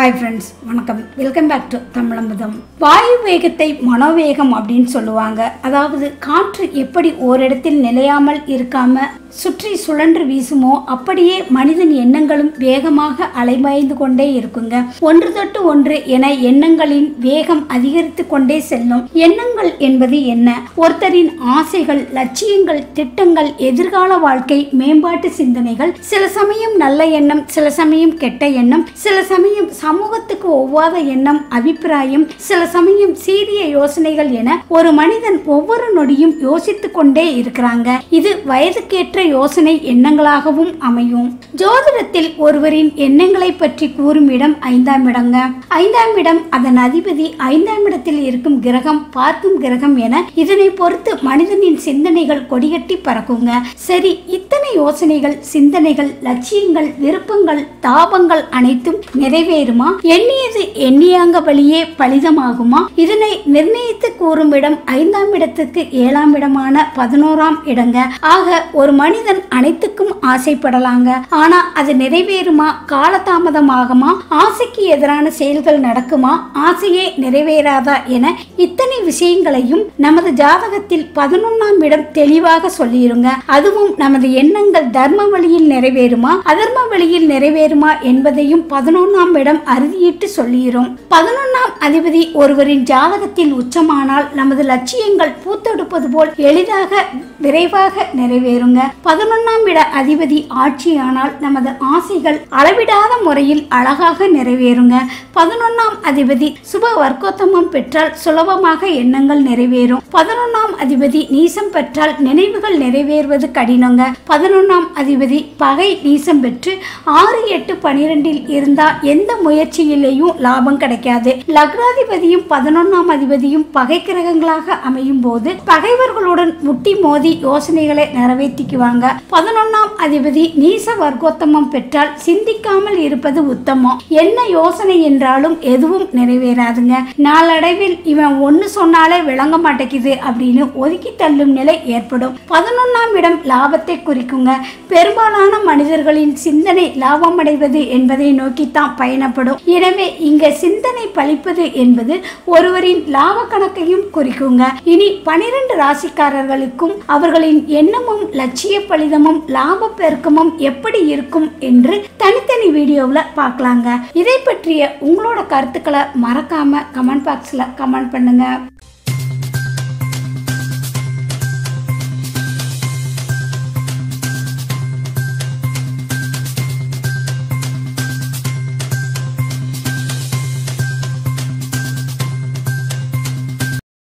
hi friends வணக்கம் welcome back to தமிழம்புதம் வாயு வேகத்தை மனோவேகம் அப்படின்னு சொல்லுவாங்க அதாவது காற்று எப்படி ஓரிடத்தில் நிலையாமல் இருக்காம சுற்றி சுழன்று வீசுமோ அப்படியே மனிதன் எண்ணங்களும் வேகமாக அலைபாய்ந்து கொண்டே இருக்குங்க ஒன்று தொட்டு ஒன்று என எண்ணங்களின் வேகம் அதிகரித்து கொண்டே செல்லும் எண்ணங்கள் என்பது என்ன ஒருத்தரின் ஆசைகள் லட்சியங்கள் திட்டங்கள் எதிர்கால வாழ்க்கை மேம்பாட்டு சிந்தனைகள் சில சமயம் நல்ல எண்ணம் சில சமயம் கெட்ட எண்ணம் சில சமயம் சமூகத்துக்கு ஒவ்வாத எண்ணம் அபிப்பிராயம் சில சமயம் சீரிய யோசனைகள் என ஒரு மனிதன் ஒவ்வொரு நொடியும் யோசித்துக் கொண்டே இருக்கிறாங்க இது வயதுக்கேற்ற யோசனை எண்ணங்களாகவும் அமையும் ஜோதிடத்தில் ஒருவரின் எண்ணங்களை பற்றி கூறும் இடம் ஐந்தாம் இடங்க ஐந்தாம் இடம் அதன் அதிபதி ஐந்தாம் இடத்தில் இருக்கும் கிரகம் பார்க்கும் கிரகம் என இதனை பொறுத்து மனிதனின் சிந்தனைகள் கொடிகட்டி பறக்குங்க சரி இத்தனை யோசனைகள் சிந்தனைகள் லட்சியங்கள் விருப்பங்கள் தாபங்கள் அனைத்தும் நிறைவேறுமா எண்ணியது எண்ணியாங்க வழியே பலிதமாகுமா இதனை நிர்ணயித்து கூறும் இடம் ஐந்தாம் இடத்துக்கு ஏழாம் இடமான பதினோராம் இடங்க ஆக ஒரு மனிதன் அனைத்துக்கும் ஆசைப்படலாங்க ஆனா அது நிறைவேறுமா காலதாமதமாகுமா ஆசைக்கு எதிரான செயல்கள் நடக்குமா ஆசையே நிறைவேறாதா என இத்தனை விஷயங்களையும் நமது ஜாதகத்தில் பதினொன்னாம் இடம் தெளிவாக சொல்லிருங்க அதுவும் நமது எண்ணங்கள் தர்ம வழியில் நிறைவேறுமா அதர்ம வழியில் நிறைவேறுமா என்பதையும் பதினொன்னாம் இடம் அறுதியிட்டு சொல்லிரும் பதினொன்னாம் அதிபதி ஒருவரின் ஜாதகத்தில் உச்சமானால் நமது லட்சியங்கள் பூத்தெடுப்பது போல் எளிதாக விரைவாக நிறைவேறுங்க பதினொன்னாம் இட அதிபதி ஆட்சியானால் நமது ஆசைகள் அளவிடாத முறையில் அழகாக நிறைவேறுங்க பதினொன்னாம் அதிபதி சுப வர்க்கோத்தமம் பெற்றால் சுலபமாக எண்ணங்கள் நிறைவேறும் பதினொன்னாம் அதிபதி நீசம் பெற்றால் நினைவுகள் நிறைவேறுவது கடினங்க பதினொன்னாம் அதிபதி பகை நீசம் பெற்று ஆறு எட்டு பனிரெண்டில் இருந்தா எந்த முயற்சியிலேயும் லாபம் கிடைக்காது லக்னாதிபதியும் பதினொன்னாம் அதிபதியும் பகை கிரகங்களாக அமையும் போது பகைவர்களுடன் முட்டி மோதி யோசனைகளை நிறைவேற்றிக்குவாங்க பதினொன்னாம் அதிபதி நீச வர்க்கோத்தமம் பெற்றால் சிந்திக்காமல் இருப்பது உத்தமம் என்ன யோசனை என்றாலும் எதுவும் நிறைவேறாதுங்க நாளடைவில் இவன் ஒன்னு சொன்னாலே விளங்க மாட்டேங்குது அப்படின்னு ஒதுக்கி தள்ளும் நிலை ஏற்படும் பதினொன்னாம் இடம் லாபத்தை குறிக்குங்க பெரும்பாலான மனிதர்களின் சிந்தனை லாபம் அடைவது என்பதை நோக்கித்தான் பயணப்படும் எனவே இங்க சிந்தனை பழிப்பது என்பது ஒருவரின் லாப கணக்கையும் குறிக்குங்க இனி பனிரெண்டு ராசிக்காரர்களுக்கும் அவர்களின் எண்ணமும் லட்சிய பலிதமும் லாப பெருக்கமும் எப்படி இருக்கும் என்று தனித்தனி வீடியோவில் பார்க்கலாங்க இதை பற்றிய உங்களோட கருத்துக்களை மறக்காம கமெண்ட் பாக்ஸில் கமெண்ட் பண்ணுங்க